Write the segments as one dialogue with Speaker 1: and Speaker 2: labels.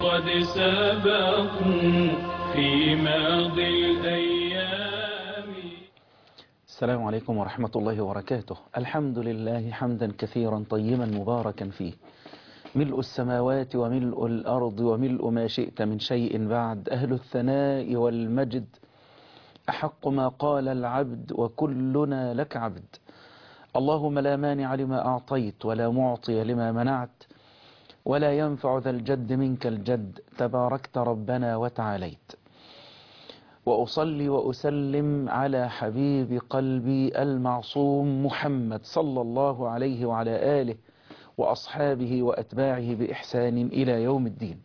Speaker 1: قد سبقوا في ماضي الأيام
Speaker 2: السلام عليكم ورحمة الله وبركاته الحمد لله حمدا كثيرا طيبا مباركا فيه ملء السماوات وملء الأرض وملء ما شئت من شيء بعد أهل الثناء والمجد أحق ما قال العبد وكلنا لك عبد اللهم لا مانع لما أعطيت ولا معطي لما منعت ولا ينفع ذا الجد منك الجد تباركت ربنا وتعاليت وأصلي وأسلم على حبيب قلبي المعصوم محمد صلى الله عليه وعلى آله وأصحابه وأتباعه بإحسان إلى يوم الدين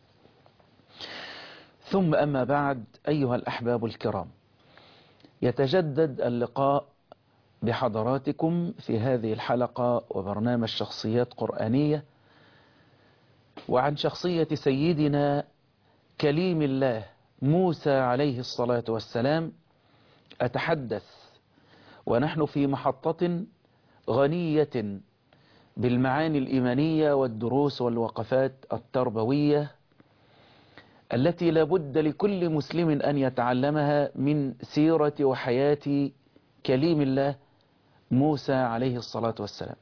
Speaker 2: ثم أما بعد أيها الأحباب الكرام يتجدد اللقاء بحضراتكم في هذه الحلقة وبرنامج شخصيات قرآنية وعن شخصية سيدنا كليم الله موسى عليه الصلاة والسلام أتحدث ونحن في محطة غنية بالمعاني الإيمانية والدروس والوقفات التربوية التي لابد لكل مسلم أن يتعلمها من سيرة وحياة كليم الله موسى عليه الصلاة والسلام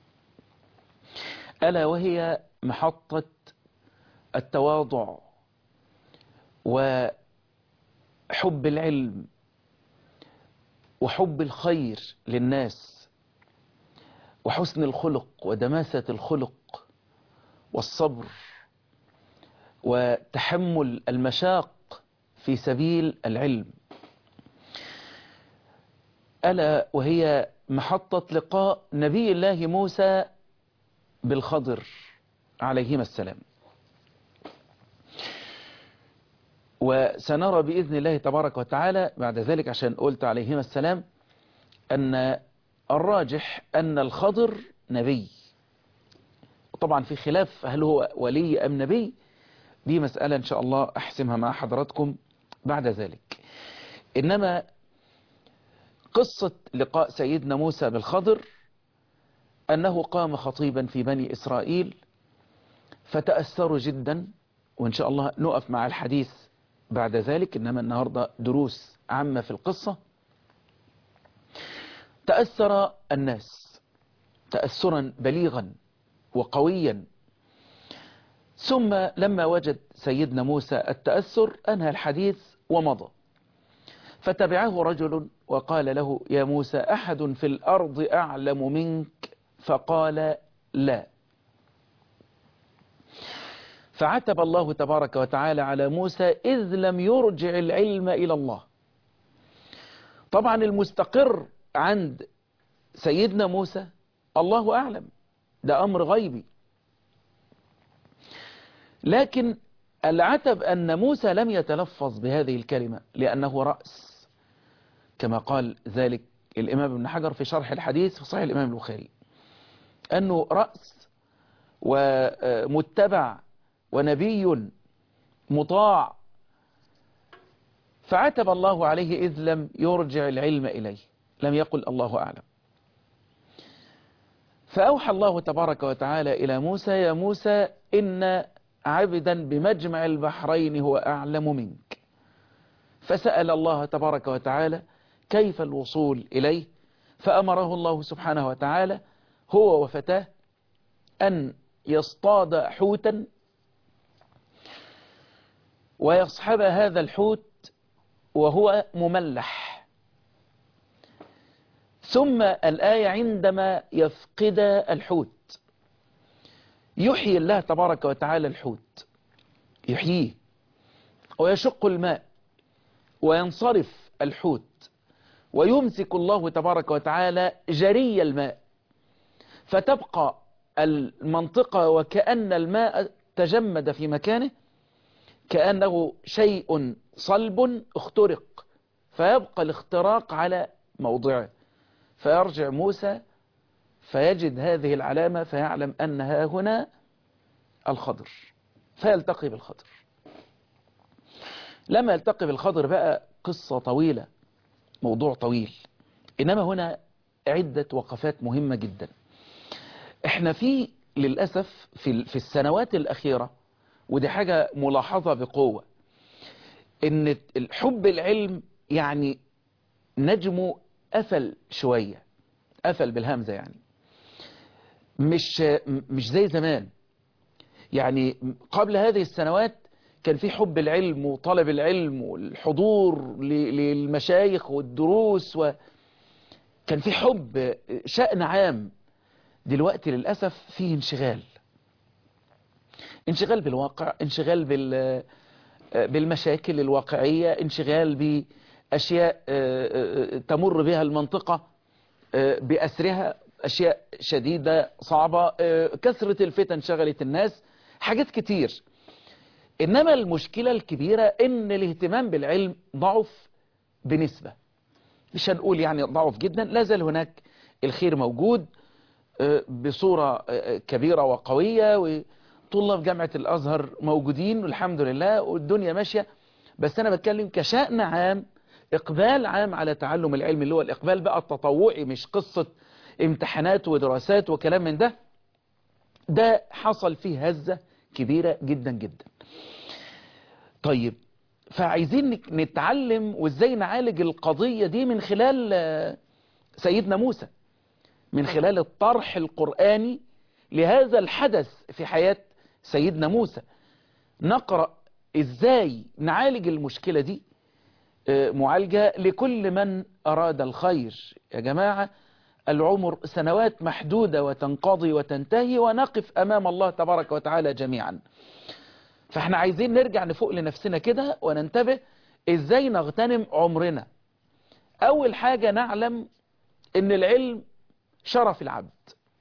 Speaker 2: ألا وهي محطة التواضع وحب العلم وحب الخير للناس وحسن الخلق ودماسة الخلق والصبر وتحمل المشاق في سبيل العلم ألا وهي محطة لقاء نبي الله موسى بالخضر عليهما السلام وسنرى بإذن الله تبارك وتعالى بعد ذلك عشان قلت عليهما السلام أن الراجح أن الخضر نبي طبعا في خلاف هل هو ولي أم نبي دي مسألة إن شاء الله أحسمها مع حضراتكم بعد ذلك إنما قصة لقاء سيدنا موسى بالخضر أنه قام خطيبا في بني إسرائيل فتأثروا جدا وإن شاء الله نقف مع الحديث بعد ذلك إنما النهاردة دروس عامة في القصة تأثر الناس تأثرا بليغا وقويا ثم لما وجد سيدنا موسى التأثر أنهى الحديث ومضى فتبعه رجل وقال له يا موسى أحد في الأرض أعلم منك فقال لا فعتب الله تبارك وتعالى على موسى إذ لم يرجع العلم إلى الله طبعا المستقر عند سيدنا موسى الله أعلم ده أمر غيبي لكن العتب أن موسى لم يتلفظ بهذه الكلمة لأنه رأس كما قال ذلك الإمام ابن حجر في شرح الحديث في صحيح الإمام البخاري أنه رأس ومتبع ونبي مطاع فعتب الله عليه إذ لم يرجع العلم إليه لم يقل الله أعلم فأوحى الله تبارك وتعالى إلى موسى يا موسى إن عبدا بمجمع البحرين هو أعلم منك فسأل الله تبارك وتعالى كيف الوصول إليه فأمره الله سبحانه وتعالى هو وفتاه أن يصطاد حوتا ويصحب هذا الحوت وهو مملح ثم الآية عندما يفقد الحوت يحيي الله تبارك وتعالى الحوت يحييه ويشق الماء وينصرف الحوت ويمسك الله تبارك وتعالى جري الماء فتبقى المنطقة وكأن الماء تجمد في مكانه كأنه شيء صلب اخترق فيبقى الاختراق على موضعه فيرجع موسى فيجد هذه العلامة فيعلم أنها هنا الخضر فيلتقي بالخضر لما يلتقي بالخضر بقى قصة طويلة موضوع طويل إنما هنا عدة وقفات مهمة جدا احنا في للأسف في, في السنوات الأخيرة ودي حاجة ملاحظة بقوة ان الحب العلم يعني نجمه قفل شوية قفل بالهمزة يعني مش مش زي زمان يعني قبل هذه السنوات كان في حب العلم وطلب العلم والحضور ل- للمشايخ والدروس وكان في حب شأن عام دلوقتي للأسف في انشغال انشغال بالواقع انشغال بال بالمشاكل الواقعية انشغال بأشياء آه، آه، تمر بها المنطقة آه، بأسرها أشياء شديدة صعبة آه، كثرة الفتن شغلت الناس حاجات كتير إنما المشكلة الكبيرة إن الاهتمام بالعلم ضعف بنسبة مش هنقول يعني ضعف جدا لا زال هناك الخير موجود آه، بصورة آه، كبيرة وقوية وطلاب جامعة الأزهر موجودين والحمد لله والدنيا ماشية بس أنا بتكلم كشأن عام إقبال عام على تعلم العلم اللي هو الإقبال بقى التطوعي مش قصة امتحانات ودراسات وكلام من ده ده حصل فيه هزة كبيرة جدا جدا طيب فعايزين نك- نتعلم وازاي نعالج القضية دي من خلال آه، سيدنا موسى من خلال الطرح القرآني لهذا الحدث في حياة سيدنا موسى نقرأ ازاي نعالج المشكلة دي آه، معالجة لكل من أراد الخير يا جماعة العمر سنوات محدودة وتنقضي وتنتهي ونقف أمام الله تبارك وتعالى جميعا فاحنا عايزين نرجع نفوق لنفسنا كده وننتبه ازاي نغتنم عمرنا اول حاجة نعلم ان العلم شرف العبد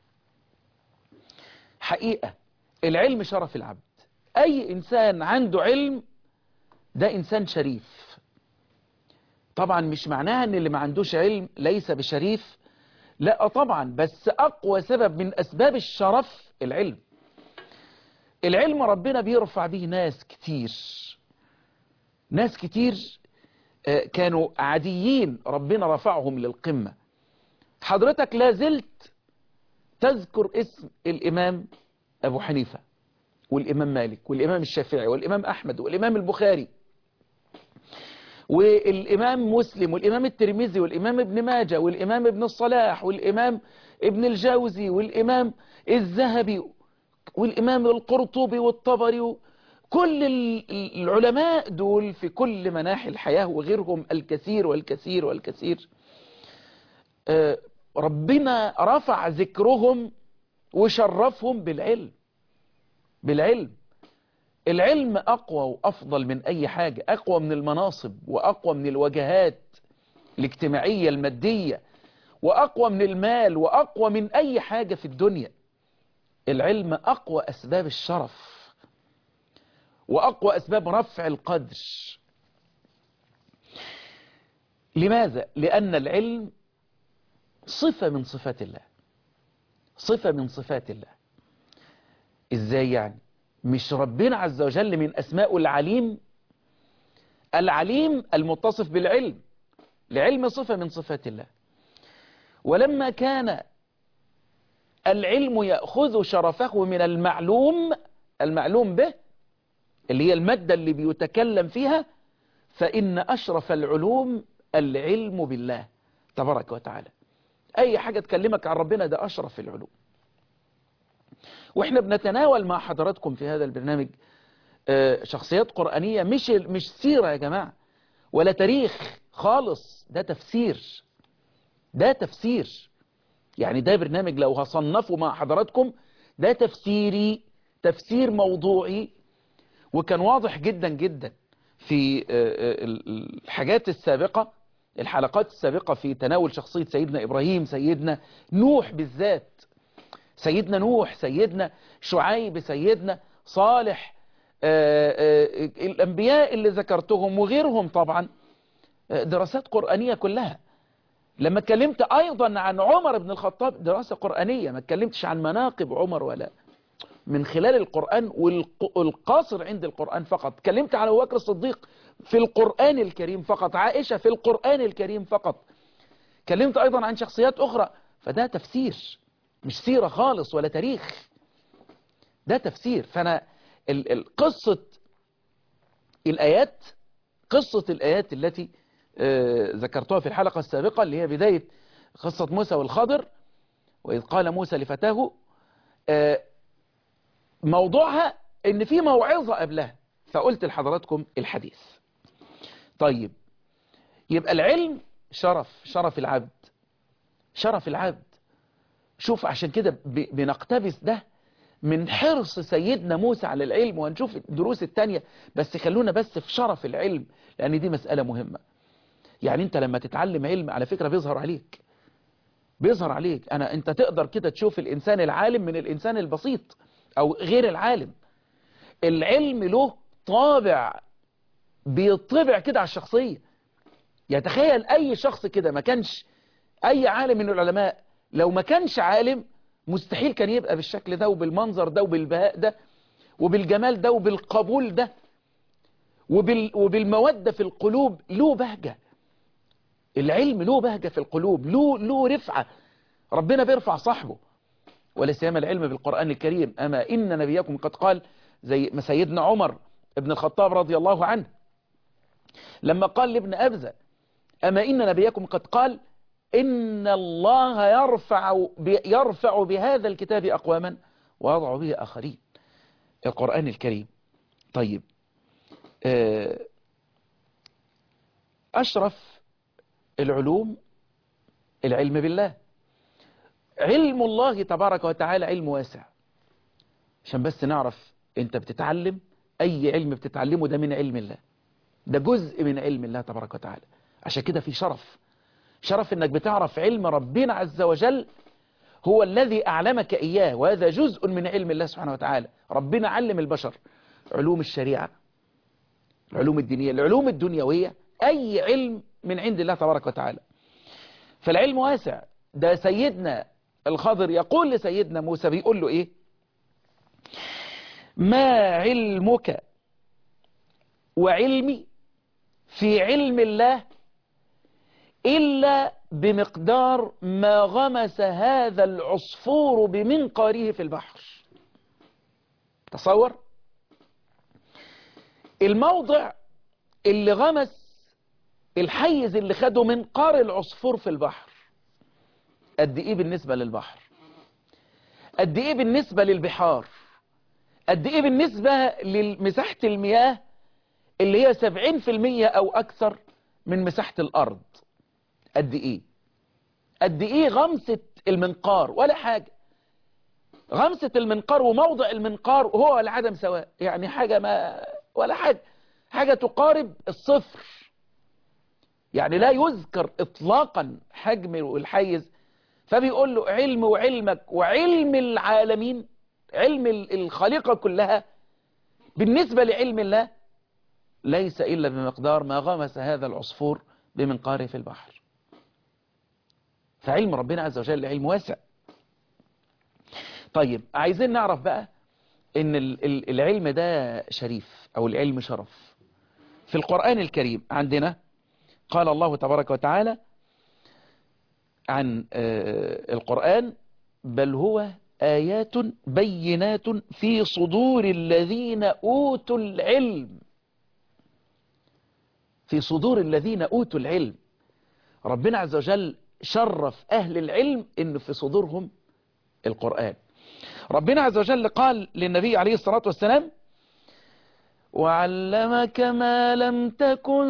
Speaker 2: حقيقة العلم شرف العبد اي انسان عنده علم ده انسان شريف طبعا مش معناها ان اللي ما عندوش علم ليس بشريف لا طبعا بس اقوى سبب من اسباب الشرف العلم العلم ربنا بيرفع به ناس كتير ناس كتير آه، كانوا عاديين ربنا رفعهم للقمة حضرتك لا زلت تذكر اسم الإمام أبو حنيفة والإمام مالك والإمام الشافعي والإمام أحمد والإمام البخاري والإمام مسلم والإمام الترمذي والإمام ابن ماجه والإمام ابن الصلاح والإمام ابن الجوزي والإمام الذهبي والإمام القرطبي والطبري كل ال- العلماء دول في كل مناحي الحياة وغيرهم الكثير والكثير والكثير آه، ربنا رفع ذكرهم وشرفهم بالعلم بالعلم العلم أقوى وأفضل من أي حاجة أقوى من المناصب وأقوى من الوجهات الاجتماعية المادية وأقوى من المال وأقوى من أي حاجة في الدنيا العلم أقوى أسباب الشرف وأقوى أسباب رفع القدر لماذا؟ لأن العلم صفة من صفات الله صفة من صفات الله إزاي يعني؟ مش ربنا عز وجل من أسماء العليم العليم المتصف بالعلم العلم صفة من صفات الله ولما كان العلم يأخذ شرفه من المعلوم المعلوم به اللي هي المادة اللي بيتكلم فيها فإن أشرف العلوم العلم بالله تبارك وتعالى أي حاجة تكلمك عن ربنا ده أشرف العلوم وإحنا بنتناول مع حضراتكم في هذا البرنامج آه، شخصيات قرآنية مش مش سيرة يا جماعة ولا تاريخ خالص ده تفسير ده تفسير يعني ده برنامج لو هصنفه مع حضراتكم ده تفسيري تفسير موضوعي وكان واضح جدا جدا في آه، آه، الحاجات السابقة الحلقات السابقة في تناول شخصية سيدنا إبراهيم سيدنا نوح بالذات سيدنا نوح سيدنا شعيب سيدنا صالح آه، آه، الأنبياء اللي ذكرتهم وغيرهم طبعا آه، دراسات قرآنية كلها لما اتكلمت أيضا عن عمر بن الخطاب دراسة قرآنية ما اتكلمتش عن مناقب عمر ولا من خلال القرآن والق- والقاصر عند القرآن فقط اتكلمت عن أبو بكر الصديق في القرآن الكريم فقط عائشة في القرآن الكريم فقط اتكلمت أيضا عن شخصيات أخرى فده تفسير مش سيرة خالص ولا تاريخ ده تفسير فأنا ال- ال- قصة الآيات قصة الآيات التي آه، ذكرتها في الحلقة السابقة اللي هي بداية قصة موسى والخضر وإذ قال موسى لفتاه آه، موضوعها ان في موعظة قبلها فقلت لحضراتكم الحديث طيب يبقى العلم شرف شرف العبد شرف العبد شوف عشان كده ب- بنقتبس ده من حرص سيدنا موسى على العلم وهنشوف الدروس التانية بس خلونا بس في شرف العلم لأن دي مسألة مهمة يعني انت لما تتعلم علم على فكرة بيظهر عليك بيظهر عليك أنا انت تقدر كده تشوف الإنسان العالم من الإنسان البسيط أو غير العالم العلم له طابع بيطبع كده على الشخصية يتخيل أي شخص كده ما كانش أي عالم من العلماء لو ما كانش عالم مستحيل كان يبقى بالشكل ده وبالمنظر ده وبالبهاء ده وبالجمال ده وبالقبول ده وبال وبالمودة في القلوب له بهجة العلم له بهجة في القلوب له له رفعة ربنا بيرفع صاحبه ولا سيما العلم بالقرآن الكريم أما إن نبيكم قد قال زي ما سيدنا عمر ابن الخطاب رضي الله عنه لما قال لابن أبزة أما إن نبيكم قد قال إن الله يرفع يرفع بهذا الكتاب أقواما ويضع به آخرين القرآن الكريم طيب أشرف العلوم العلم بالله علم الله تبارك وتعالى علم واسع عشان بس نعرف انت بتتعلم اي علم بتتعلمه ده من علم الله ده جزء من علم الله تبارك وتعالى عشان كده في شرف شرف انك بتعرف علم ربنا عز وجل هو الذي اعلمك اياه وهذا جزء من علم الله سبحانه وتعالى ربنا علم البشر علوم الشريعة العلوم الدينية العلوم الدنيوية اي علم من عند الله تبارك وتعالى فالعلم واسع ده سيدنا الخضر يقول لسيدنا موسى بيقول له ايه ما علمك وعلمي في علم الله إلا بمقدار ما غمس هذا العصفور بمنقاره في البحر تصور الموضع اللي غمس الحيز اللي خده منقار العصفور في البحر قد ايه بالنسبة للبحر قد ايه بالنسبة للبحار قد ايه بالنسبة لمساحة المياه اللي هي 70% او اكثر من مساحة الارض قد ايه قد ايه غمسة المنقار ولا حاجة غمسة المنقار وموضع المنقار هو العدم سواء يعني حاجة ما ولا حاجة حاجة تقارب الصفر يعني لا يذكر اطلاقا حجم الحيز فبيقول له علم وعلمك وعلم العالمين علم الخليقة كلها بالنسبة لعلم الله ليس إلا بمقدار ما غمس هذا العصفور بمنقاره في البحر فعلم ربنا عز وجل علم واسع طيب عايزين نعرف بقى ان العلم ده شريف او العلم شرف في القرآن الكريم عندنا قال الله تبارك وتعالى عن القرآن بل هو آيات بينات في صدور الذين أوتوا العلم في صدور الذين أوتوا العلم ربنا عز وجل شرف أهل العلم إن في صدورهم القرآن ربنا عز وجل قال للنبي عليه الصلاة والسلام وعلمك ما لم تكن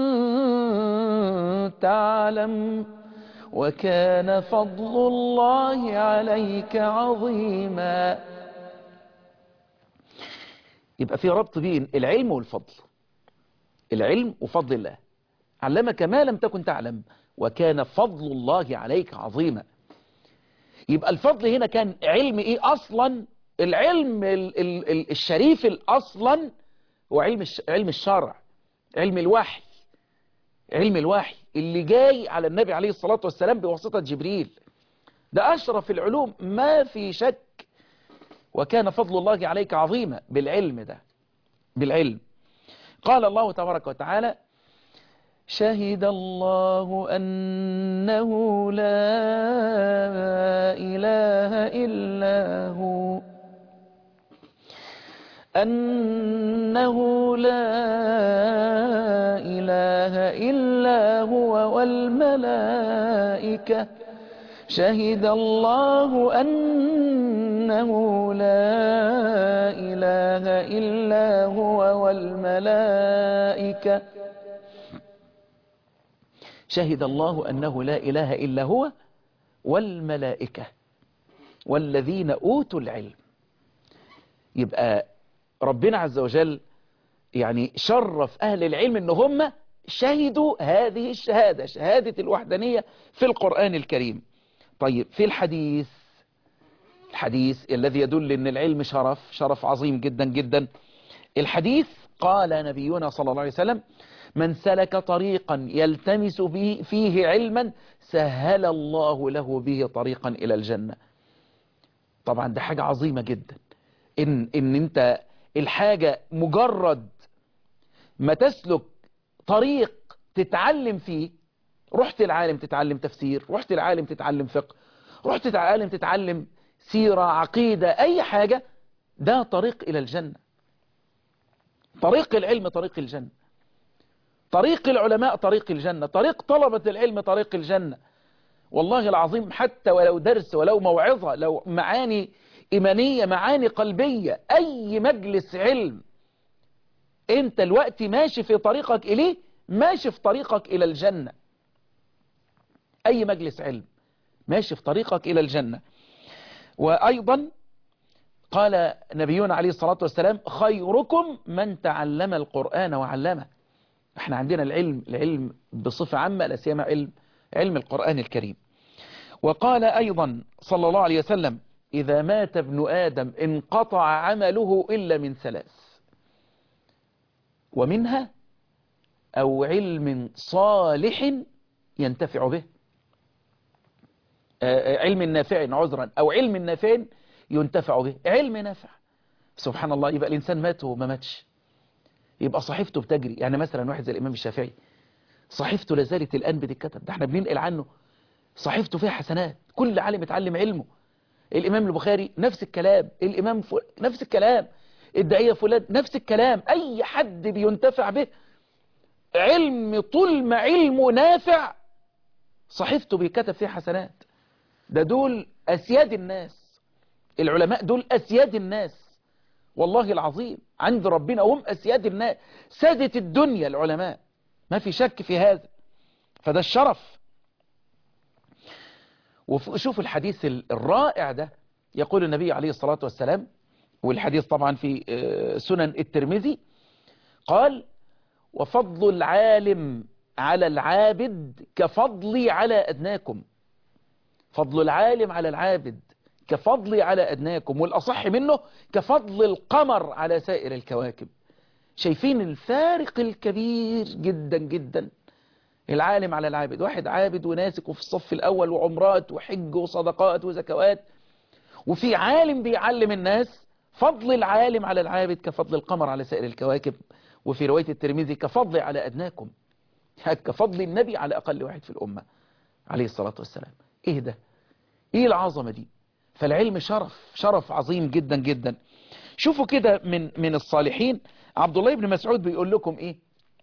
Speaker 2: تعلم وكان فضل الله عليك عظيما يبقى في ربط بين العلم والفضل العلم وفضل الله علمك ما لم تكن تعلم وكان فضل الله عليك عظيما يبقى الفضل هنا كان علم ايه اصلا العلم ال ال ال الشريف الاصلا هو علم علم الشرع علم الوحي علم الوحي اللي جاي على النبي عليه الصلاة والسلام بواسطة جبريل ده أشرف العلوم ما في شك وكان فضل الله عليك عظيما بالعلم ده بالعلم قال الله تبارك وتعالى شهد الله أنه لا إله إلا هو أنه لا إله إلا هو والملائكة شهد الله أنه لا إله إلا هو والملائكة شهد الله أنه لا إله إلا هو والملائكة والذين أوتوا العلم يبقى ربنا عز وجل يعني شرف أهل العلم أن هم شهدوا هذه الشهادة شهادة الوحدانية في القرآن الكريم طيب في الحديث الحديث الذي يدل أن العلم شرف شرف عظيم جدا جدا الحديث قال نبينا صلى الله عليه وسلم من سلك طريقا يلتمس به فيه علما سهل الله له به طريقا إلى الجنة طبعا ده حاجة عظيمة جدا إن, إن أنت الحاجة مجرد ما تسلك طريق تتعلم فيه رحت العالم تتعلم تفسير رحت العالم تتعلم فقه رحت العالم تتعلم سيرة عقيدة أي حاجة ده طريق إلى الجنة طريق العلم طريق الجنة طريق العلماء طريق الجنة طريق طلبة العلم طريق الجنة والله العظيم حتى ولو درس ولو موعظة لو معاني إيمانية معاني قلبية أي مجلس علم أنت الوقت ماشي في طريقك إليه ماشي في طريقك إلى الجنة أي مجلس علم ماشي في طريقك إلى الجنة وأيضا قال نبينا عليه الصلاة والسلام خيركم من تعلم القرآن وعلمه احنا عندنا العلم العلم بصفة عامة لا سيما علم علم القرآن الكريم وقال أيضا صلى الله عليه وسلم إذا مات ابن آدم انقطع عمله إلا من ثلاث ومنها أو علم صالح ينتفع به علم نافع عذرا أو علم نافع ينتفع به علم نافع سبحان الله يبقى الإنسان مات وما ماتش يبقى صحيفته بتجري يعني مثلا واحد زي الإمام الشافعي صحيفته لازالت الآن بتتكتب ده احنا بننقل عنه صحيفته فيها حسنات كل عالم اتعلم علمه الإمام البخاري نفس الكلام الإمام ف... نفس الكلام الدعية فلان نفس الكلام أي حد بينتفع به علم طول ما علمه نافع صحيفته بيكتب فيها حسنات ده دول أسياد الناس العلماء دول أسياد الناس والله العظيم عند ربنا هم أسياد الناس سادة الدنيا العلماء ما في شك في هذا فده الشرف وشوف الحديث الرائع ده يقول النبي عليه الصلاة والسلام والحديث طبعا في سنن الترمذي قال وفضل العالم على العابد كفضلي على أدناكم فضل العالم على العابد كفضلي على أدناكم والأصح منه كفضل القمر على سائر الكواكب شايفين الفارق الكبير جدا جدا العالم على العابد واحد عابد وناسك وفي الصف الأول وعمرات وحج وصدقات وزكوات وفي عالم بيعلم الناس فضل العالم على العابد كفضل القمر على سائر الكواكب وفي رواية الترمذي كفضل على أدناكم كفضل النبي على أقل واحد في الأمة عليه الصلاة والسلام إيه ده إيه العظمة دي فالعلم شرف شرف عظيم جدا جدا شوفوا كده من من الصالحين عبد الله بن مسعود بيقول لكم إيه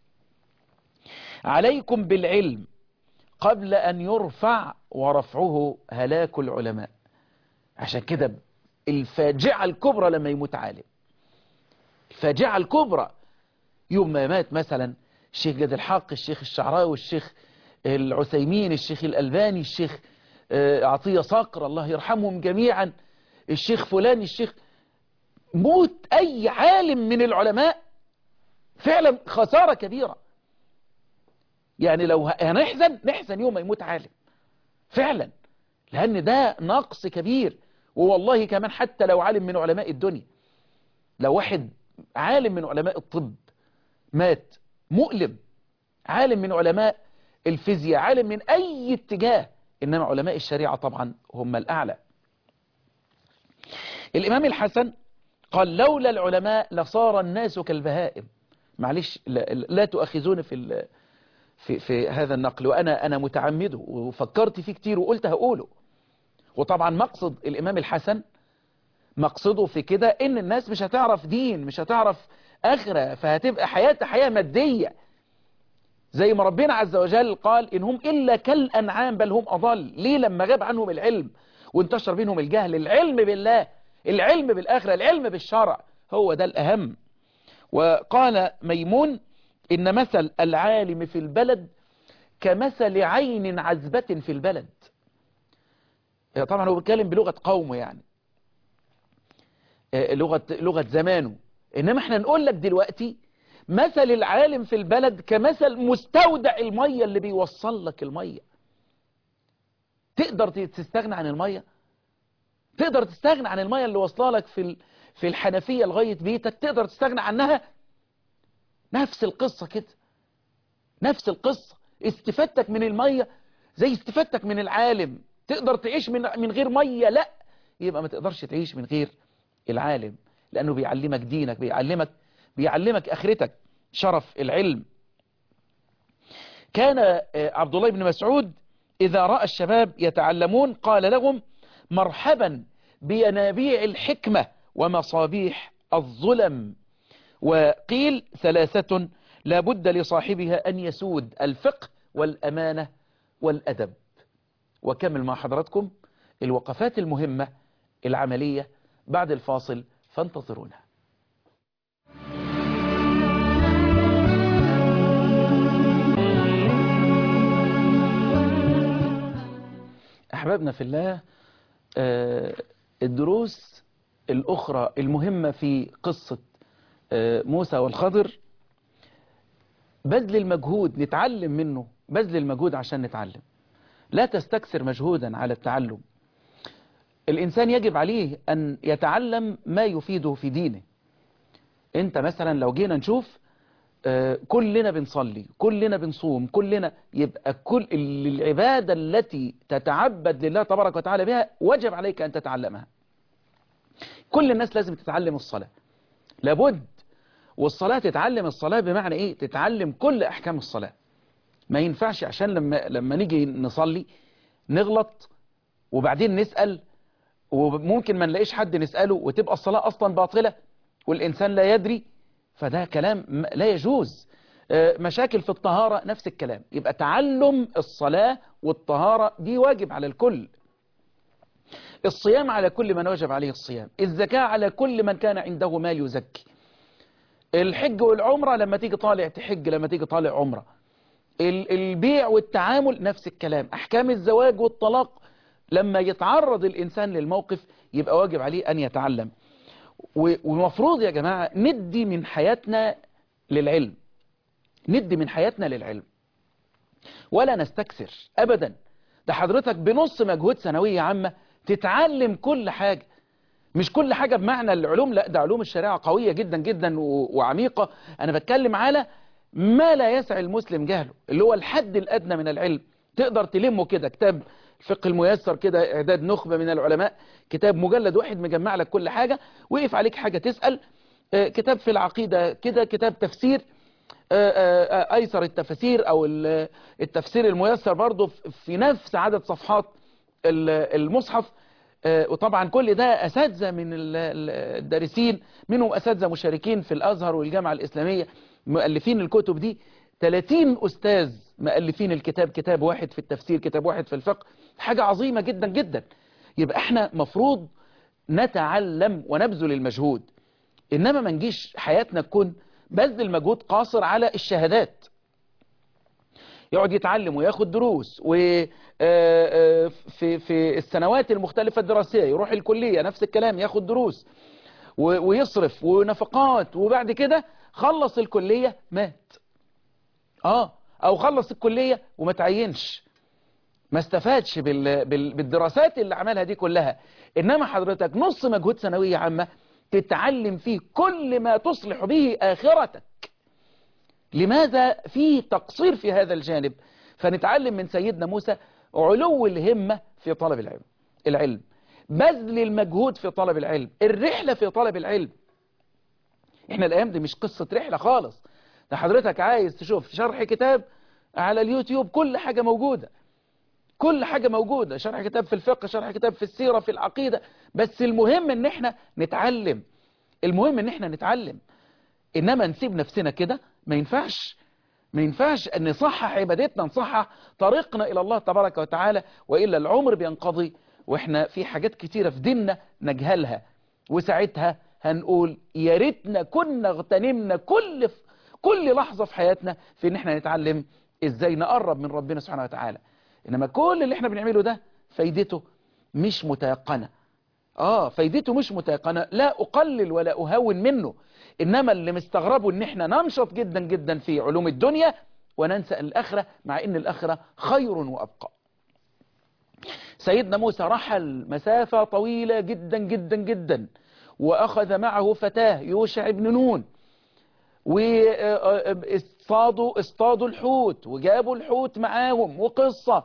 Speaker 2: عليكم بالعلم قبل أن يرفع ورفعه هلاك العلماء عشان كده الفاجعة الكبرى لما يموت عالم الفاجعة الكبرى يوم ما مات مثلا الشيخ جاد الحق الشيخ الشعراوي الشيخ العثيمين الشيخ الألباني الشيخ عطية صقر الله يرحمهم جميعا الشيخ فلان الشيخ موت أي عالم من العلماء فعلا خسارة كبيرة يعني لو هنحزن نحزن يوم ما يموت عالم فعلا لأن ده نقص كبير ووالله كمان حتى لو عالم من علماء الدنيا لو واحد عالم من علماء الطب مات مؤلم عالم من علماء الفيزياء عالم من أي اتجاه إنما علماء الشريعة طبعا هم الأعلى الإمام الحسن قال لولا العلماء لصار الناس كالبهائم معلش لا, لا تؤخذون في في في هذا النقل وأنا أنا متعمده وفكرت فيه كتير وقلت هقوله وطبعا مقصد الإمام الحسن مقصده في كده ان الناس مش هتعرف دين مش هتعرف اخرة فهتبقى حياتها حياة مادية زي ما ربنا عز وجل قال إن هم إلا كالأنعام بل هم أضل ليه لما غاب عنهم العلم وانتشر بينهم الجهل العلم بالله العلم بالآخرة العلم بالشرع هو ده الأهم وقال ميمون إن مثل العالم في البلد كمثل عين عذبة في البلد طبعا هو بيتكلم بلغة قومه يعني لغة, لغة زمانه إنما احنا نقول لك دلوقتي مثل العالم في البلد كمثل مستودع المية اللي بيوصل لك المية تقدر تستغنى عن المية تقدر تستغنى عن المية اللي وصلها لك في في الحنفية لغاية بيتك تقدر تستغنى عنها نفس القصة كده نفس القصة استفادتك من المية زي استفادتك من العالم تقدر تعيش من من غير مية لا يبقى ما تقدرش تعيش من غير العالم لأنه بيعلمك دينك بيعلمك بيعلمك اخرتك شرف العلم كان عبد الله بن مسعود إذا رأى الشباب يتعلمون قال لهم مرحبا بينابيع الحكمة ومصابيح الظلم وقيل ثلاثة لا بد لصاحبها أن يسود الفقه والأمانة والأدب وكمل مع حضراتكم الوقفات المهمة العملية بعد الفاصل فانتظرونا أحبابنا في الله الدروس الأخرى المهمة في قصة موسى والخضر بذل المجهود نتعلم منه بذل المجهود عشان نتعلم لا تستكثر مجهودا على التعلم الإنسان يجب عليه أن يتعلم ما يفيده في دينه انت مثلا لو جينا نشوف كلنا بنصلي كلنا بنصوم كلنا يبقى كل العبادة التي تتعبد لله تبارك وتعالى بها وجب عليك أن تتعلمها كل الناس لازم تتعلم الصلاة لابد والصلاة تتعلم الصلاة بمعنى ايه تتعلم كل احكام الصلاة ما ينفعش عشان لما, لما نيجي نصلي نغلط وبعدين نسأل وممكن ما نلاقيش حد نسأله وتبقى الصلاة اصلا باطلة والانسان لا يدري فده كلام لا يجوز مشاكل في الطهارة نفس الكلام يبقى تعلم الصلاة والطهارة دي واجب على الكل الصيام على كل من وجب عليه الصيام الزكاة على كل من كان عنده مال يزكي الحج والعمرة لما تيجي طالع تحج لما تيجي طالع عمرة البيع والتعامل نفس الكلام أحكام الزواج والطلاق لما يتعرض الإنسان للموقف يبقى واجب عليه أن يتعلم ومفروض يا جماعة ندي من حياتنا للعلم ندي من حياتنا للعلم ولا نستكثر أبدا ده حضرتك بنص مجهود ثانوية عامة تتعلم كل حاجة مش كل حاجة بمعنى العلوم لا ده علوم الشريعة قوية جدا جدا وعميقة أنا بتكلم على ما لا يسع المسلم جهله اللي هو الحد الأدنى من العلم تقدر تلمه كده كتاب الفقه الميسر كده إعداد نخبة من العلماء كتاب مجلد واحد مجمع لك كل حاجة وقف عليك حاجة تسأل كتاب في العقيدة كده كتاب تفسير أيسر التفسير أو التفسير الميسر برضه في نفس عدد صفحات المصحف وطبعا كل ده أساتذة من الدارسين منهم أساتذة مشاركين في الأزهر والجامعة الإسلامية مؤلفين الكتب دي 30 أستاذ مؤلفين الكتاب كتاب واحد في التفسير كتاب واحد في الفقه حاجة عظيمة جدا جدا يبقى احنا مفروض نتعلم ونبذل المجهود إنما ما نجيش حياتنا تكون بذل مجهود قاصر على الشهادات يقعد يتعلم وياخد دروس وفي في السنوات المختلفة الدراسية يروح الكلية نفس الكلام ياخد دروس ويصرف ونفقات وبعد كده خلص الكلية مات اه او خلص الكلية وما تعينش ما استفادش بال... بال... بالدراسات اللي عملها دي كلها انما حضرتك نص مجهود ثانوية عامة تتعلم فيه كل ما تصلح به آخرتك لماذا في تقصير في هذا الجانب فنتعلم من سيدنا موسى علو الهمة في طلب العلم العلم بذل المجهود في طلب العلم الرحلة في طلب العلم احنا الايام دي مش قصة رحلة خالص ده حضرتك عايز تشوف شرح كتاب على اليوتيوب كل حاجة موجودة كل حاجة موجودة شرح كتاب في الفقه شرح كتاب في السيرة في العقيدة بس المهم ان احنا نتعلم المهم ان احنا نتعلم انما نسيب نفسنا كده ما ينفعش ما ينفعش ان نصحح عبادتنا نصحح طريقنا الى الله تبارك وتعالى وإلا العمر بينقضي واحنا في حاجات كتيرة في ديننا نجهلها وساعتها هنقول يا ريتنا كنا اغتنمنا كل كل لحظة في حياتنا في ان احنا نتعلم ازاي نقرب من ربنا سبحانه وتعالى انما كل اللي احنا بنعمله ده فايدته مش متيقنة اه فايدته مش متيقنة لا اقلل ولا اهون منه انما اللي مستغربه ان احنا ننشط جدا جدا في علوم الدنيا وننسى الاخرة مع ان الاخرة خير وابقى سيدنا موسى رحل مسافة طويلة جدا جدا جدا واخذ معه فتاه يوشع بن نون واصطادوا اصطادوا الحوت وجابوا الحوت معاهم وقصة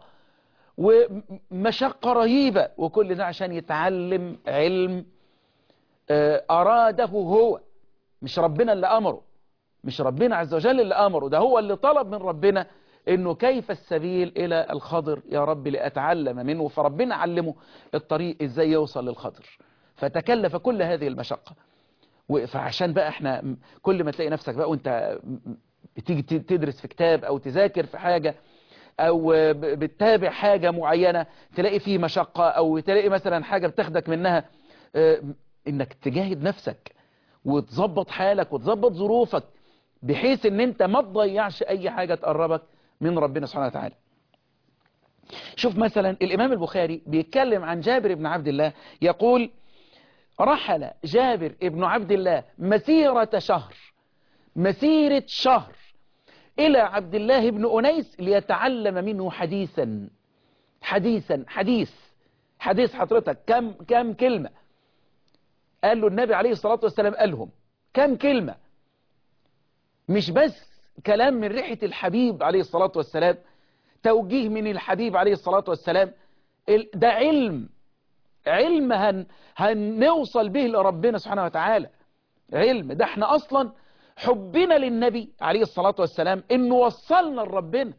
Speaker 2: ومشقة رهيبة وكل ده عشان يتعلم علم أراده هو مش ربنا اللي أمره مش ربنا عز وجل اللي أمره ده هو اللي طلب من ربنا انه كيف السبيل الى الخضر يا رب لأتعلم منه فربنا علمه الطريق ازاي يوصل للخضر فتكلف كل هذه المشقة فعشان بقى احنا كل ما تلاقي نفسك بقى وانت بتيجي تدرس في كتاب او تذاكر في حاجة او بتتابع حاجة معينة تلاقي فيه مشقة او تلاقي مثلا حاجة بتاخدك منها انك تجاهد نفسك وتظبط حالك وتظبط ظروفك بحيث ان انت ما تضيعش اي حاجة تقربك من ربنا سبحانه وتعالى شوف مثلا الامام البخاري بيتكلم عن جابر بن عبد الله يقول رحل جابر ابن عبد الله مسيرة شهر مسيرة شهر إلى عبد الله بن أنيس ليتعلم منه حديثا حديثا حديث حديث حضرتك كم كم كلمة قال له النبي عليه الصلاة والسلام قالهم كم كلمة مش بس كلام من ريحة الحبيب عليه الصلاة والسلام توجيه من الحبيب عليه الصلاة والسلام ده علم علم هن هنوصل به لربنا سبحانه وتعالى علم ده احنا اصلا حبنا للنبي عليه الصلاة والسلام انه وصلنا لربنا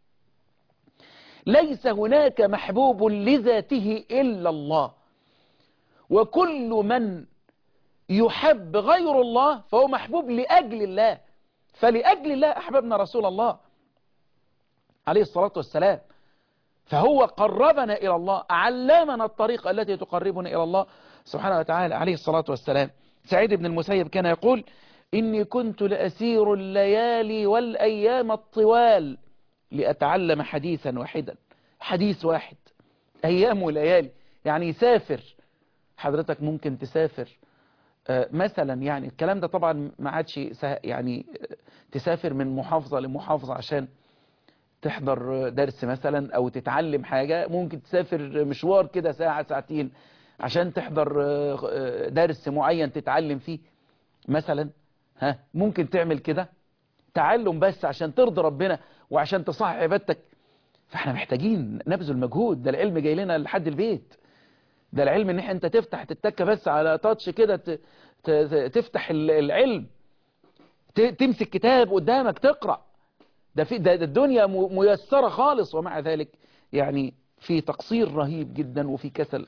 Speaker 2: ليس هناك محبوب لذاته الا الله وكل من يحب غير الله فهو محبوب لأجل الله فلأجل الله أحببنا رسول الله عليه الصلاة والسلام فهو قربنا إلى الله علمنا الطريقة التي تقربنا إلى الله سبحانه وتعالى عليه الصلاة والسلام سعيد بن المسيب كان يقول إني كنت لأسير الليالي والأيام الطوال لأتعلم حديثا واحدا حديث واحد أيام وليالي يعني يسافر حضرتك ممكن تسافر مثلا يعني الكلام ده طبعا ما عادش يعني تسافر من محافظة لمحافظة عشان تحضر درس مثلا او تتعلم حاجة ممكن تسافر مشوار كده ساعة ساعتين عشان تحضر درس معين تتعلم فيه مثلا ها ممكن تعمل كده تعلم بس عشان ترضي ربنا وعشان تصحح عبادتك فاحنا محتاجين نبذل مجهود ده العلم جاي لنا لحد البيت ده العلم ان انت تفتح تتك بس على تاتش كده تفتح العلم تمسك كتاب قدامك تقرأ ده في ده الدنيا ميسرة خالص ومع ذلك يعني في تقصير رهيب جدا وفي كسل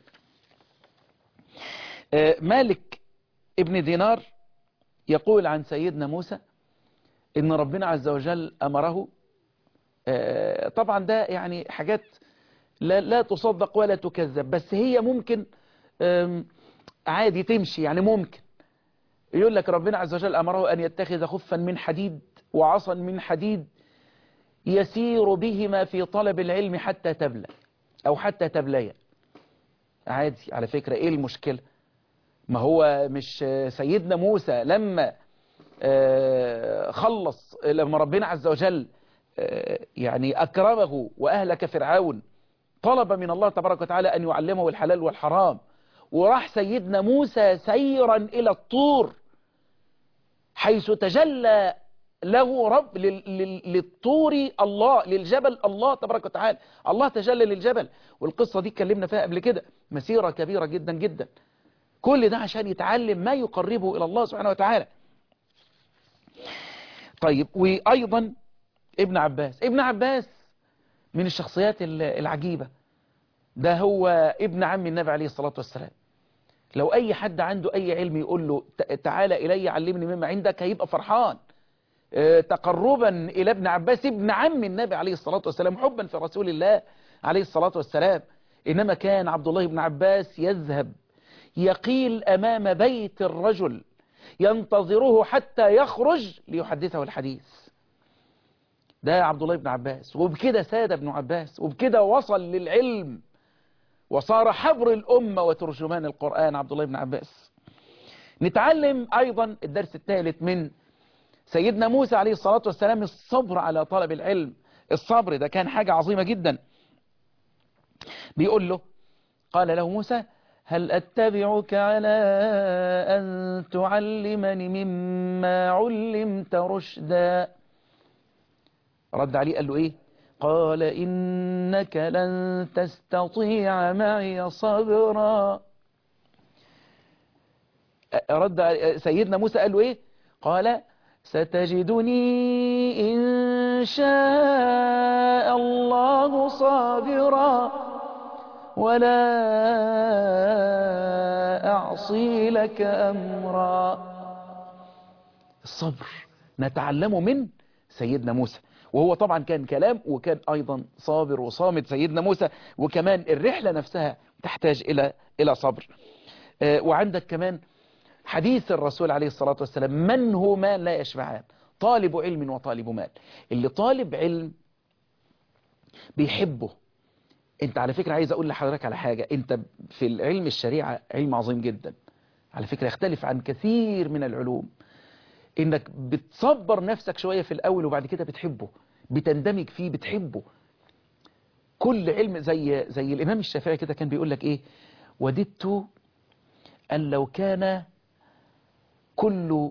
Speaker 2: مالك ابن دينار يقول عن سيدنا موسى ان ربنا عز وجل امره طبعا ده يعني حاجات لا, لا تصدق ولا تكذب بس هي ممكن عادي تمشي يعني ممكن يقول لك ربنا عز وجل أمره أن يتخذ خفا من حديد وعصا من حديد يسير بهما في طلب العلم حتى تبلى أو حتى تبلي عادي على فكرة إيه المشكلة ما هو مش سيدنا موسى لما خلص لما ربنا عز وجل يعني أكرمه وأهلك فرعون طلب من الله تبارك وتعالى أن يعلمه الحلال والحرام وراح سيدنا موسى سيرا إلى الطور حيث تجلى له رب للطور الله للجبل الله تبارك وتعالى الله تجلى للجبل والقصة دي اتكلمنا فيها قبل كده مسيرة كبيرة جدا جدا كل ده عشان يتعلم ما يقربه إلى الله سبحانه وتعالى طيب وأيضا ابن عباس ابن عباس من الشخصيات ال- العجيبة ده هو ابن عم النبي عليه الصلاة والسلام لو أي حد عنده أي علم يقول له "ت- تعالى إلي علمني مما عندك هيبقى فرحان آه، تقربا إلى ابن عباس ابن عم النبي عليه الصلاة والسلام حبا في رسول الله عليه الصلاة والسلام إنما كان عبد الله بن عباس يذهب يقيل أمام بيت الرجل ينتظره حتى يخرج ليحدثه الحديث ده عبد الله بن عباس وبكده ساد ابن عباس وبكده وصل للعلم وصار حبر الأمة وترجمان القرآن عبد الله بن عباس نتعلم أيضا الدرس الثالث من سيدنا موسى عليه الصلاة والسلام الصبر على طلب العلم الصبر ده كان حاجة عظيمة جدا بيقول له قال له موسى هل أتبعك على أن تعلمني مما علمت رشدا رد عليه قال له إيه قال إنك لن تستطيع معي صبرا رد علي- سيدنا موسى قال له إيه قال ستجدني إن شاء الله صابرا ولا أعصي لك أمرا الصبر نتعلمه من سيدنا موسى وهو طبعا كان كلام وكان أيضا صابر وصامت سيدنا موسى وكمان الرحلة نفسها تحتاج إلى إلى صبر آه، وعندك كمان حديث الرسول عليه الصلاة والسلام من هو مال لا يشبعان طالب علم وطالب مال اللي طالب علم بيحبه انت على فكرة عايز اقول لحضرتك على حاجة انت في العلم الشريعة علم عظيم جدا على فكرة يختلف عن كثير من العلوم انك بتصبر نفسك شوية في الاول وبعد كده بتحبه بتندمج فيه بتحبه كل علم زي زي الامام الشافعي كده كان بيقول لك ايه وددت ان لو كان كل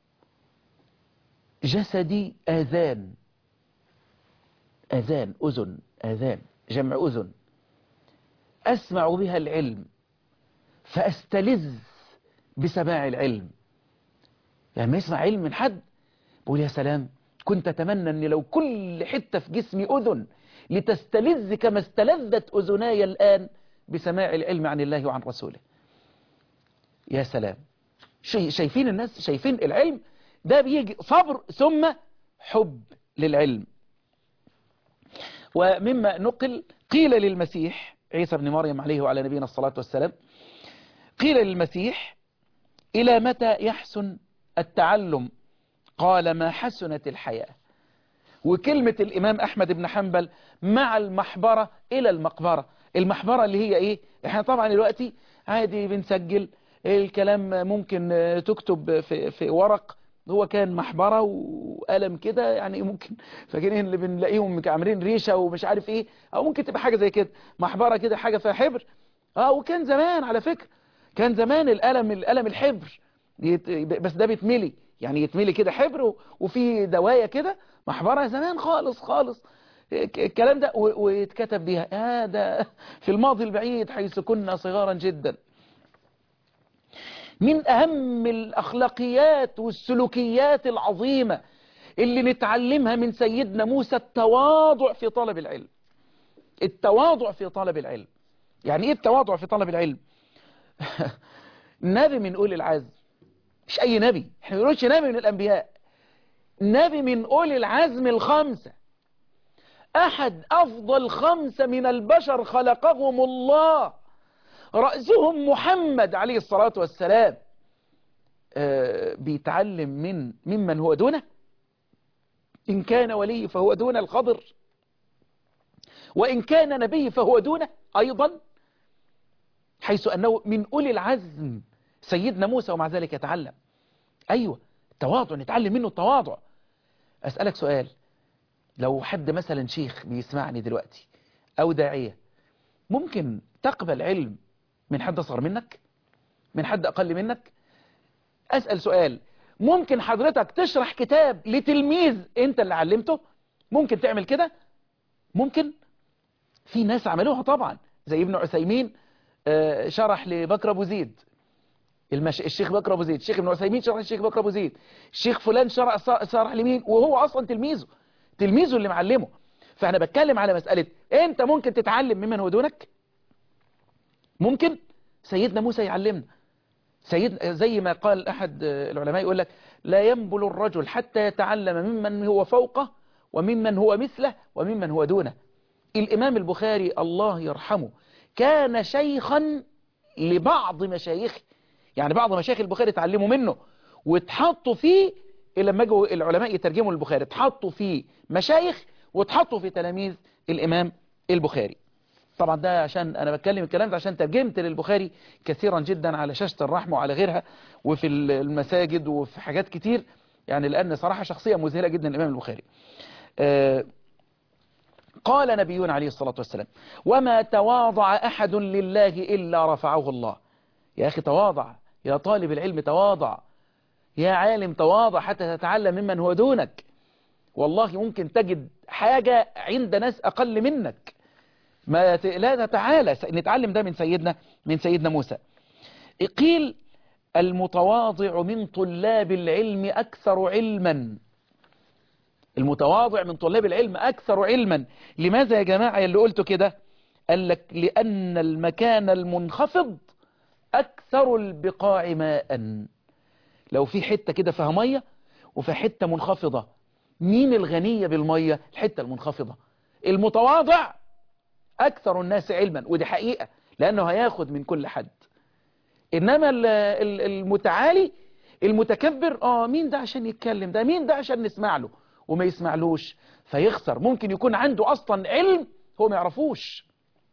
Speaker 2: جسدي اذان اذان اذن اذان جمع اذن اسمع بها العلم فاستلذ بسماع العلم يعني ما يسمع علم من حد بقول يا سلام كنت أتمنى أن لو كل حتة في جسمي أذن لتستلذ كما استلذت أذناي الآن بسماع العلم عن الله وعن رسوله يا سلام شي- شايفين الناس شايفين العلم ده بيجي صبر ثم حب للعلم ومما نقل قيل للمسيح عيسى بن مريم عليه وعلى نبينا الصلاة والسلام قيل للمسيح إلى متى يحسن التعلم قال ما حسنت الحياة وكلمة الإمام أحمد بن حنبل مع المحبرة إلى المقبرة المحبرة اللي هي إيه إحنا طبعا دلوقتي عادي بنسجل الكلام ممكن آه، تكتب في, في ورق هو كان محبرة وقلم كده يعني ممكن فاكرين اللي بنلاقيهم عاملين ريشة ومش عارف ايه او ممكن تبقى حاجة زي كده محبرة كده حاجة فيها حبر اه وكان زمان على فكرة كان زمان القلم القلم الحبر يت- بس ده بيتملي يعني يتملي كده حبر و- وفي دواية كده محبرة زمان خالص خالص ك- الكلام ده و- ويتكتب بيها هذا في الماضي البعيد حيث كنا صغارا جدا من أهم الأخلاقيات والسلوكيات العظيمة اللي نتعلمها من سيدنا موسى التواضع في طلب العلم التواضع في طلب العلم يعني ايه التواضع في طلب العلم نبي من أولي العزم مش أي نبي احنا ما بنقولش نبي من الأنبياء نبي من أولي العزم الخمسة أحد أفضل خمسة من البشر خلقهم الله رأسهم محمد عليه الصلاة والسلام آه، بيتعلم من ممن هو دونه إن كان ولي فهو دون الخضر وإن كان نبي فهو دونه أيضا حيث أنه من أولي العزم سيدنا موسى ومع ذلك يتعلم أيوة التواضع نتعلم منه التواضع أسألك سؤال لو حد مثلا شيخ بيسمعني دلوقتي أو داعية ممكن تقبل علم من حد أصغر منك من حد أقل منك أسأل سؤال ممكن حضرتك تشرح كتاب لتلميذ أنت اللي علمته ممكن تعمل كده ممكن في ناس عملوها طبعا زي ابن عثيمين آه، شرح لبكر أبو زيد المش... الشيخ بكر أبو زيد الشيخ ابن عثيمين شرح للشيخ بكر أبو زيد الشيخ فلان شرح شرح لمين وهو أصلا تلميذه تلميذه اللي معلمه فأنا بتكلم على مسألة أنت ممكن تتعلم ممن هو دونك ممكن سيدنا موسى يعلمنا سيد زي ما قال أحد العلماء يقول لك لا ينبل الرجل حتى يتعلم ممن هو فوقه وممن هو مثله وممن هو دونه الإمام البخاري الله يرحمه كان شيخا لبعض مشايخه يعني بعض مشايخ البخاري اتعلموا منه واتحطوا فيه لما جوا العلماء يترجموا البخاري اتحطوا فيه مشايخ واتحطوا في تلاميذ الإمام البخاري طبعا ده عشان أنا بتكلم الكلام ده عشان ترجمت للبخاري كثيرا جدا على شاشة الرحمة وعلى غيرها وفي المساجد وفي حاجات كتير يعني لأن صراحة شخصية مذهلة جدا الإمام البخاري آه قال نبينا عليه الصلاة والسلام وما تواضع أحد لله إلا رفعه الله يا أخي تواضع يا طالب العلم تواضع يا عالم تواضع حتى تتعلم ممن هو دونك والله ممكن تجد حاجة عند ناس أقل منك ما لا تتعالى نتعلم ده من سيدنا من سيدنا موسى قيل المتواضع من طلاب العلم أكثر علما المتواضع من طلاب العلم أكثر علما لماذا يا جماعة اللي قلته كده قال لك لأن المكان المنخفض أكثر البقاع ماء لو في حتة كده فيها مية وفي حتة منخفضة مين الغنية بالمية الحتة المنخفضة المتواضع أكثر الناس علما ودي حقيقة لأنه هياخد من كل حد إنما المتعالي المتكبر آه مين ده عشان يتكلم ده مين ده عشان نسمع له وما يسمعلوش فيخسر ممكن يكون عنده أصلا علم هو ما يعرفوش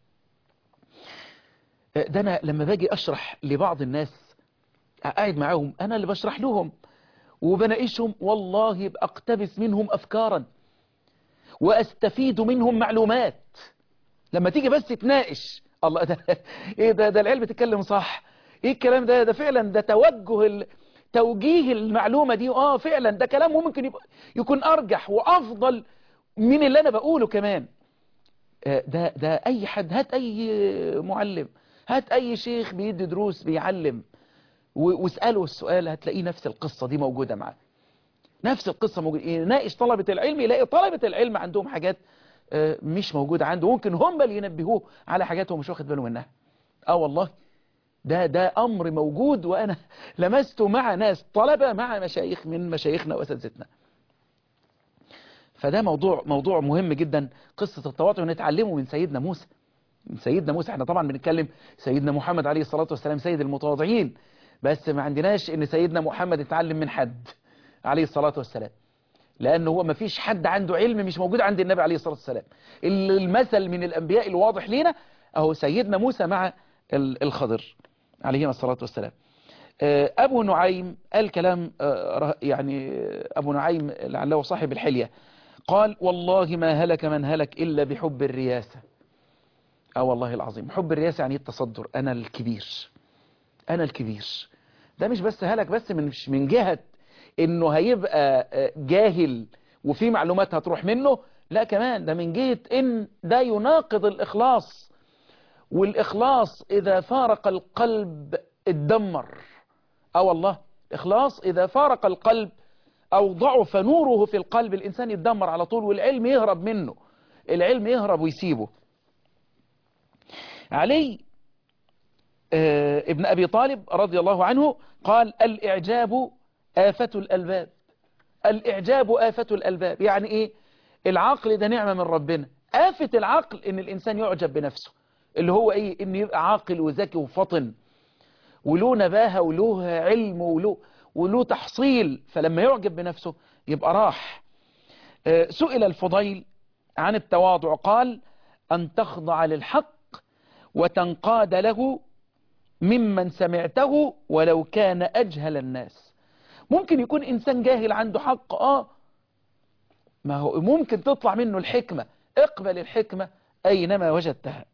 Speaker 2: ده أنا لما باجي أشرح لبعض الناس قاعد معاهم أنا اللي بشرح لهم وبناقشهم والله أقتبس منهم أفكارا وأستفيد منهم معلومات لما تيجي بس تناقش الله ده ايه ده ده العيال بتتكلم صح ايه الكلام ده ده فعلا ده توجه ال... توجيه المعلومة دي اه فعلا ده كلام ممكن يبقى يكون ارجح وافضل من اللي انا بقوله كمان ده ده اي حد هات اي معلم هات اي شيخ بيدي دروس بيعلم واسأله السؤال هتلاقيه نفس القصة دي موجودة معاه نفس القصة موجودة يناقش طلبة العلم يلاقي طلبة العلم عندهم حاجات مش موجودة عنده ممكن هم اللي ينبهوه على حاجات هو مش واخد باله منها اه والله ده ده أمر موجود وأنا لمسته مع ناس طلبة مع مشايخ من مشايخنا وأساتذتنا فده موضوع موضوع مهم جدا قصة التواضع ونتعلمه من سيدنا موسى من سيدنا موسى احنا طبعا بنتكلم سيدنا محمد عليه الصلاة والسلام سيد المتواضعين بس ما عندناش ان سيدنا محمد اتعلم من حد عليه الصلاة والسلام لأن هو ما فيش حد عنده علم مش موجود عند النبي عليه الصلاة والسلام المثل من الأنبياء الواضح لنا أهو سيدنا موسى مع الخضر عليه الصلاة والسلام أبو نعيم قال كلام يعني أبو نعيم لعله صاحب الحلية قال والله ما هلك من هلك إلا بحب الرياسة اه والله العظيم حب الرياسة يعني التصدر أنا الكبير أنا الكبير ده مش بس هلك بس من مش من جهة إنه هيبقى جاهل وفي معلومات هتروح منه لا كمان ده من جهة إن ده يناقض الإخلاص والإخلاص إذا فارق القلب اتدمر اه والله إخلاص إذا فارق القلب أو ضعف نوره في القلب الإنسان يتدمر على طول والعلم يهرب منه العلم يهرب ويسيبه علي آه ابن أبي طالب رضي الله عنه قال الإعجاب آفة الألباب الإعجاب آفة الألباب يعني إيه العقل ده نعمة من ربنا آفة العقل إن الإنسان يعجب بنفسه اللي هو إيه إن يبقى عاقل وذكي وفطن وله نباهة وله علم وله, وله تحصيل فلما يعجب بنفسه يبقى راح آه سئل الفضيل عن التواضع قال أن تخضع للحق وتنقاد له ممن سمعته ولو كان أجهل الناس ممكن يكون إنسان جاهل عنده حق آه ما هو ممكن تطلع منه الحكمة اقبل الحكمة أينما وجدتها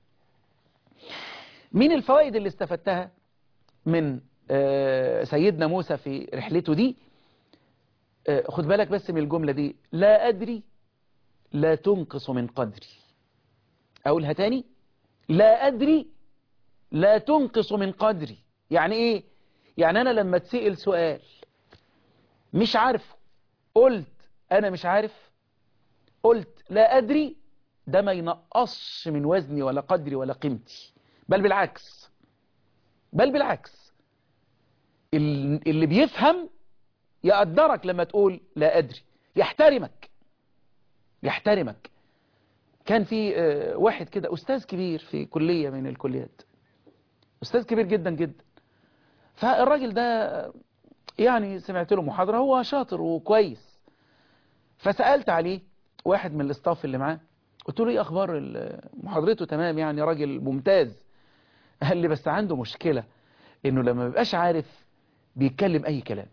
Speaker 2: من الفوائد اللي استفدتها من سيدنا موسى في رحلته دي خد بالك بس من الجملة دي لا أدري لا تنقص من قدري أقولها تاني لا أدري لا تنقص من قدري يعني إيه يعني أنا لما تسئل سؤال مش عارفه قلت أنا مش عارف قلت لا أدري ده ما ينقصش من وزني ولا قدري ولا قيمتي بل بالعكس بل بالعكس ال- اللي بيفهم يقدرك لما تقول لا أدري يحترمك يحترمك كان في آه، واحد كده أستاذ كبير في كلية من الكليات أستاذ كبير جدا جدا فالراجل ده يعني سمعت له محاضرة هو شاطر وكويس فسألت عليه واحد من الاستاف اللي معاه قلت له ايه اخبار ال- محاضرته تمام يعني راجل ممتاز قال لي بس عنده مشكلة انه لما بيبقاش عارف بيتكلم اي كلام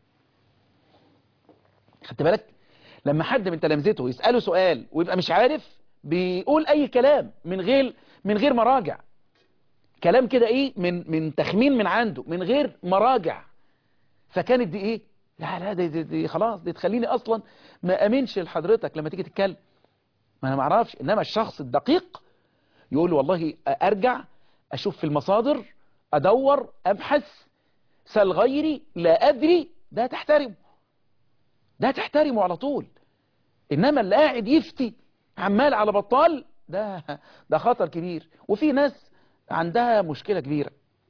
Speaker 2: خدت بالك لما حد من تلامذته يسأله سؤال ويبقى مش عارف بيقول اي كلام من غير من غير مراجع كلام كده ايه من من تخمين من عنده من غير مراجع فكانت دي ايه لا لا دي, دي, دي خلاص دي تخليني اصلا ما امنش لحضرتك لما تيجي تتكلم ما انا ما اعرفش انما الشخص الدقيق يقول له والله ارجع اشوف في المصادر ادور ابحث سل غيري لا ادري ده تحترمه ده تحترمه على طول انما اللي قاعد يفتي عمال على بطال ده ده خطر كبير وفي ناس عندها مشكلة كبيرة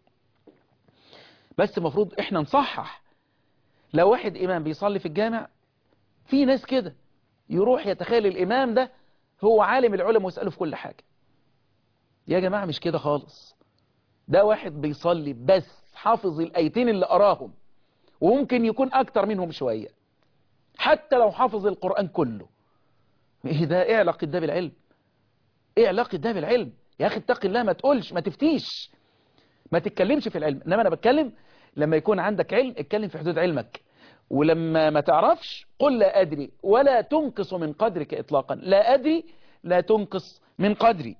Speaker 2: بس المفروض احنا نصحح لو واحد امام بيصلي في الجامع في ناس كده يروح يتخيل الامام ده هو عالم العلم ويسأله في كل حاجة يا جماعة مش كده خالص ده واحد بيصلي بس حافظ الايتين اللي قراهم وممكن يكون اكتر منهم شوية حتى لو حافظ القرآن كله ايه ده ايه علاقة ده بالعلم ايه علاقة ده بالعلم يا اخي اتق الله ما تقولش ما تفتيش ما تتكلمش في العلم انما انا بتكلم لما يكون عندك علم اتكلم في حدود علمك ولما ما تعرفش قل لا أدري ولا تنقص من قدرك إطلاقا لا أدري لا تنقص من قدري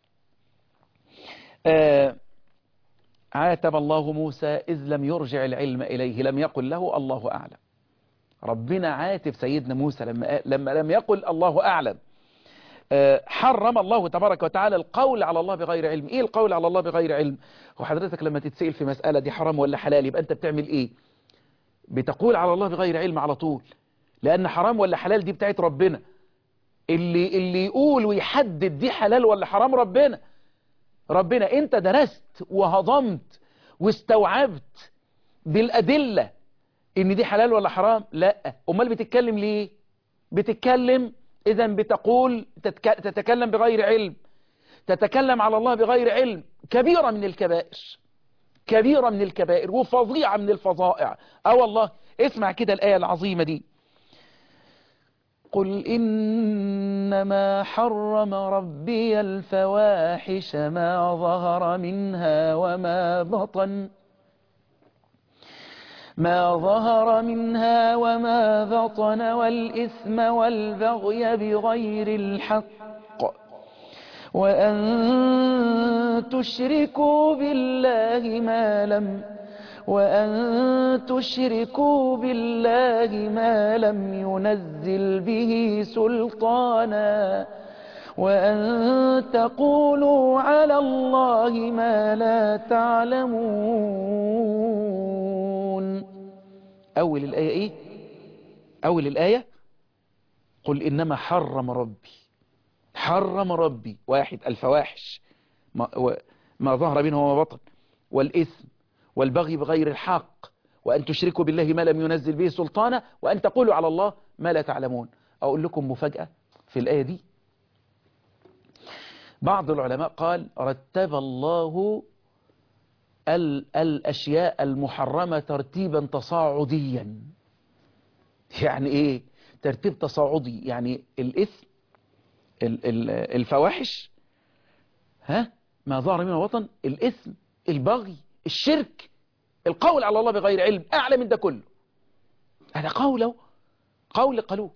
Speaker 2: آه عاتب الله موسى إذ لم يرجع العلم إليه لم يقل له الله أعلم ربنا عاتب سيدنا موسى لما, لما لم يقل الله أعلم آه حرم الله تبارك وتعالى القول على الله بغير علم إيه القول على الله بغير علم وحضرتك لما تتسأل في مسألة دي حرام ولا حلال يبقى أنت بتعمل إيه بتقول على الله بغير علم على طول لأن حرام ولا حلال دي بتاعت ربنا اللي, اللي يقول ويحدد دي حلال ولا حرام ربنا ربنا انت درست وهضمت واستوعبت بالأدلة ان دي حلال ولا حرام لا امال بتتكلم ليه بتتكلم اذا بتقول تتك... تتكلم بغير علم تتكلم على الله بغير علم كبيرة من الكبائر كبيرة من الكبائر وفظيعة من الفظائع اه والله اسمع كده الآية العظيمة دي قل إنما حرم ربي الفواحش ما ظهر منها وما بطن ما ظهر منها وما بطن والإثم والبغي بغير الحق وأن تشركوا بالله ما لم وأن تشركوا بالله ما لم ينزل به سلطانا وأن تقولوا على الله ما لا تعلمون أول الآية إيه أول الآية قل إنما حرم ربي حرم ربي واحد الفواحش ما, ما ظهر منه وما بطن والإثم والبغي بغير الحق وأن تشركوا بالله ما لم ينزل به سلطانا وأن تقولوا على الله ما لا تعلمون أقول لكم مفاجأة في الآية دي بعض العلماء قال رتب الله ال الأشياء المحرمة ترتيبا تصاعديا يعني إيه ترتيب تصاعدي يعني الإثم الفواحش ها ما ظهر منه وطن الإثم البغي الشرك القول على الله بغير علم أعلى من ده كله هذا قوله قول قالوه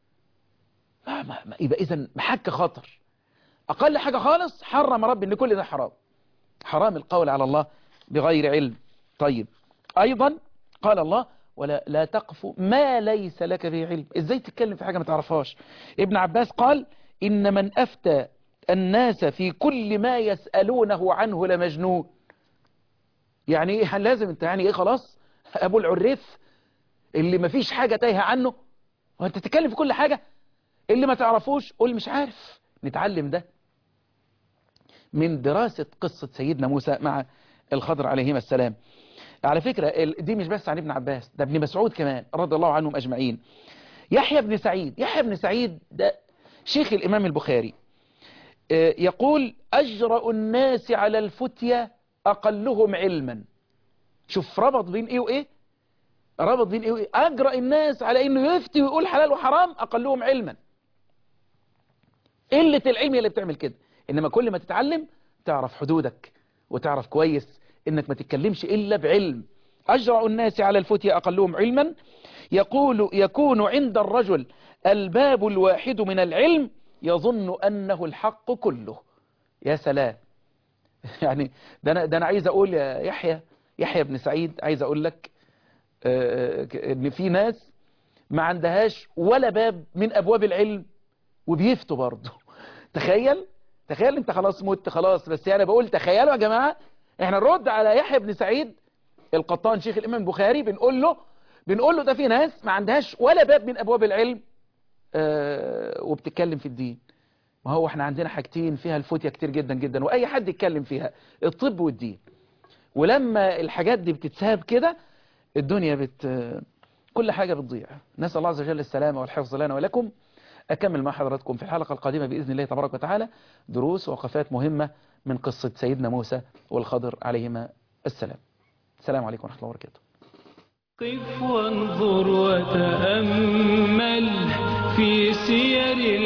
Speaker 2: يبقى إذا محك خطر أقل حاجة خالص حرم رب إن كل ده حرام حرام القول على الله بغير علم طيب أيضا قال الله ولا لا تقف ما ليس لك به علم ازاي تتكلم في حاجة ما تعرفهاش ابن عباس قال إن من أفتى الناس في كل ما يسألونه عنه لمجنون يعني ايه لازم انت يعني ايه خلاص ابو العريف اللي ما فيش حاجة تايهة عنه وانت تتكلم في كل حاجة اللي ما تعرفوش قول مش عارف نتعلم ده من دراسة قصة سيدنا موسى مع الخضر عليهما السلام على فكرة ال- دي مش بس عن ابن عباس ده ابن مسعود كمان رضي الله عنهم أجمعين يحيى بن سعيد يحيى بن سعيد ده شيخ الإمام البخاري آه، يقول أجرأ الناس على الفتية أقلهم علما شوف ربط بين إيه وإيه ربط بين إيه وإيه أجرأ الناس على إنه يفتي ويقول حلال وحرام أقلهم علما قلة العلم هي اللي بتعمل كده إنما كل ما تتعلم تعرف حدودك وتعرف كويس إنك ما تتكلمش إلا بعلم أجرأ الناس على الفتية أقلهم علما يقول يكون عند الرجل الباب الواحد من العلم يظن أنه الحق كله يا سلام يعني ده أنا, ده أنا عايز أقول يا يحيى يحيى بن سعيد عايز أقول لك آه، آه، إن في ناس ما عندهاش ولا باب من أبواب العلم وبيفتوا برضه تخيل تخيل انت خلاص مت خلاص بس انا بقول تخيلوا يا جماعة احنا نرد على يحيى بن سعيد القطان شيخ الامام البخاري بنقول له بنقول له ده في ناس ما عندهاش ولا باب من ابواب العلم آه وبتتكلم في الدين ما هو احنا عندنا حاجتين فيها الفتية كتير جدا جدا واي حد يتكلم فيها الطب والدين ولما الحاجات دي بتتساب كده الدنيا بت كل حاجة بتضيع نسأل الله عز وجل السلامة والحفظ لنا ولكم أكمل مع حضراتكم في الحلقة القادمة بإذن الله تبارك وتعالى دروس ووقفات مهمة من قصة سيدنا موسى والخضر عليهما السلام السلام عليكم ورحمة الله وبركاته
Speaker 1: قف وانظر وتأمل في سير